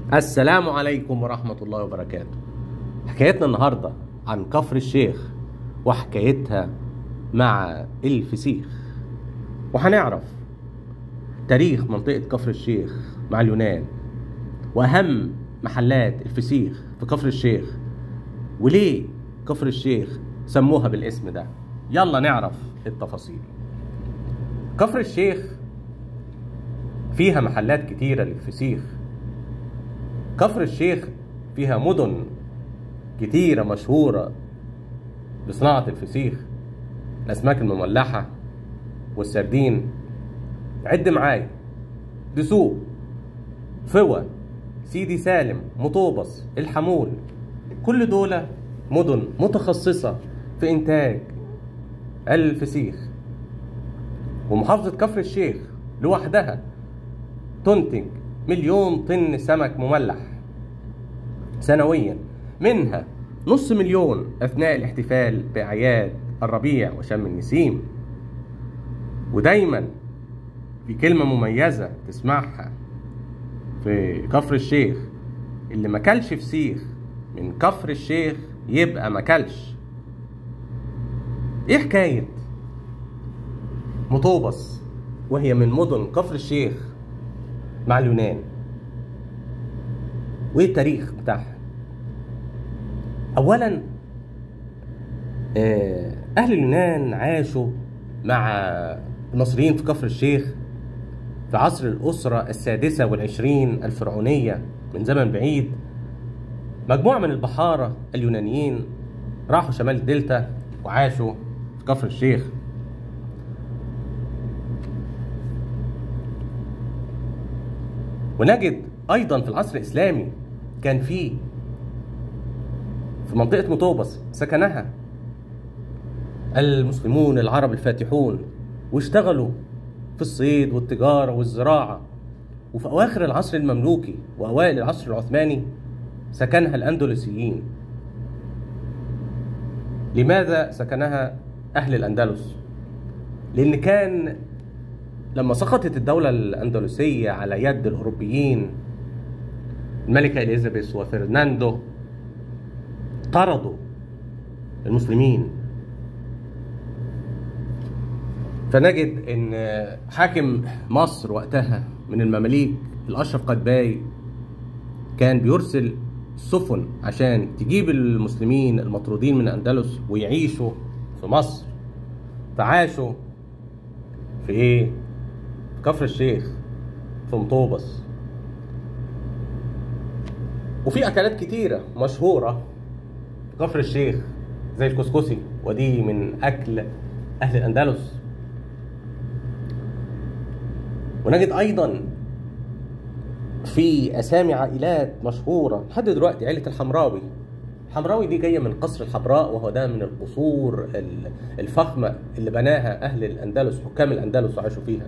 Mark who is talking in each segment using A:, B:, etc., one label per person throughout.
A: السلام عليكم ورحمة الله وبركاته حكايتنا النهاردة عن كفر الشيخ وحكايتها مع الفسيخ وهنعرف تاريخ منطقة كفر الشيخ مع اليونان وأهم محلات الفسيخ في كفر الشيخ وليه كفر الشيخ سموها بالاسم ده يلا نعرف التفاصيل كفر الشيخ فيها محلات كتيرة للفسيخ كفر الشيخ فيها مدن كتيرة مشهورة بصناعة الفسيخ الأسماك المملحة والسردين عد معايا دسوق فوى سيدي سالم مطوبس الحمول كل دول مدن متخصصة في إنتاج الفسيخ ومحافظة كفر الشيخ لوحدها تنتج مليون طن سمك مملح سنويا منها نص مليون أثناء الاحتفال بأعياد الربيع وشم النسيم ودايما في كلمة مميزة تسمعها في كفر الشيخ اللي ما كلش فسيخ من كفر الشيخ يبقى ما كلش ايه حكاية مطوبس وهي من مدن كفر الشيخ مع اليونان وايه التاريخ بتاعها اولا آه، اهل اليونان عاشوا مع المصريين في كفر الشيخ في عصر الأسرة السادسة والعشرين الفرعونية من زمن بعيد مجموعة من البحارة اليونانيين راحوا شمال الدلتا وعاشوا في كفر الشيخ ونجد أيضا في العصر الإسلامي كان في في منطقة مطوبس سكنها المسلمون العرب الفاتحون واشتغلوا في الصيد والتجارة والزراعة وفي أواخر العصر المملوكي وأوائل العصر العثماني سكنها الأندلسيين لماذا سكنها أهل الأندلس؟ لأن كان لما سقطت الدولة الأندلسية على يد الأوروبيين الملكة إليزابيث وفرناندو طردوا المسلمين فنجد ان حاكم مصر وقتها من المماليك الاشرف قدباي كان بيرسل سفن عشان تجيب المسلمين المطرودين من الاندلس ويعيشوا في مصر فعاشوا في ايه في كفر الشيخ في مطوبس وفي اكلات كتيره مشهوره في كفر الشيخ زي الكسكسي ودي من اكل اهل الاندلس ونجد ايضا في اسامي عائلات مشهوره لحد دلوقتي عيله الحمراوي الحمراوي دي جايه من قصر الحمراء وهو ده من القصور الفخمه اللي بناها اهل الاندلس حكام الاندلس وعاشوا فيها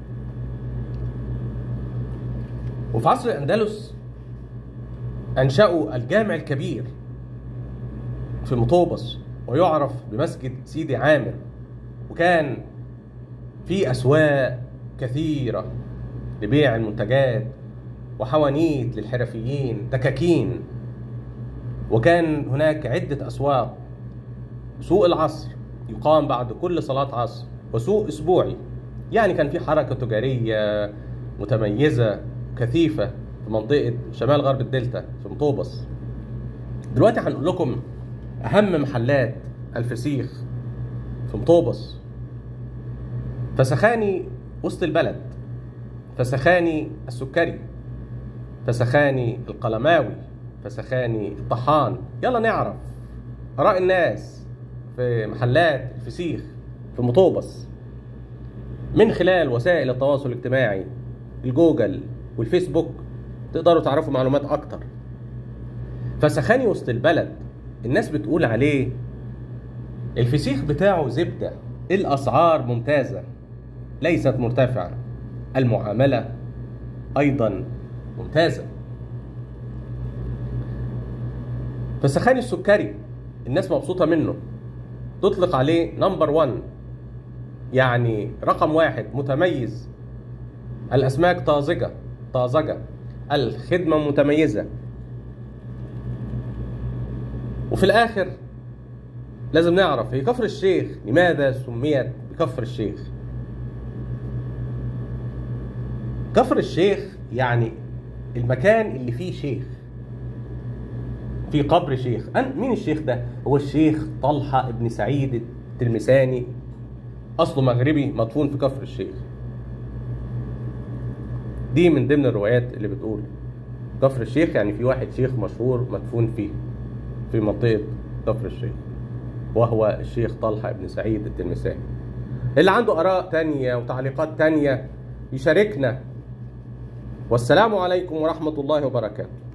A: وفي عصر الاندلس انشأوا الجامع الكبير في مطوبس ويعرف بمسجد سيدي عامر وكان في اسواق كثيرة لبيع المنتجات وحوانيت للحرفيين دكاكين وكان هناك عدة أسواق سوق العصر يقام بعد كل صلاة عصر وسوق أسبوعي يعني كان في حركة تجارية متميزة كثيفة في منطقة شمال غرب الدلتا في مطوبس دلوقتي هنقول لكم أهم محلات الفسيخ في مطوبس فسخاني وسط البلد فسخاني السكري فسخاني القلماوي فسخاني الطحان يلا نعرف آراء الناس في محلات الفسيخ في مطوبس من خلال وسائل التواصل الاجتماعي الجوجل والفيسبوك تقدروا تعرفوا معلومات أكتر فسخاني وسط البلد الناس بتقول عليه الفسيخ بتاعه زبدة الأسعار ممتازة ليست مرتفعة المعاملة أيضا ممتازة فسخاني السكري الناس مبسوطة منه تطلق عليه نمبر 1 يعني رقم واحد متميز الأسماك طازجة طازجة الخدمة متميزة وفي الآخر لازم نعرف هي كفر الشيخ لماذا سميت بكفر الشيخ كفر الشيخ يعني المكان اللي فيه شيخ في قبر شيخ أن مين الشيخ ده هو الشيخ طلحة ابن سعيد التلمساني أصله مغربي مدفون في كفر الشيخ دي من ضمن الروايات اللي بتقول كفر الشيخ يعني في واحد شيخ مشهور مدفون فيه في منطقة كفر الشيخ وهو الشيخ طلحة ابن سعيد التلمساني اللي عنده آراء تانية وتعليقات تانية يشاركنا والسلام عليكم ورحمة الله وبركاته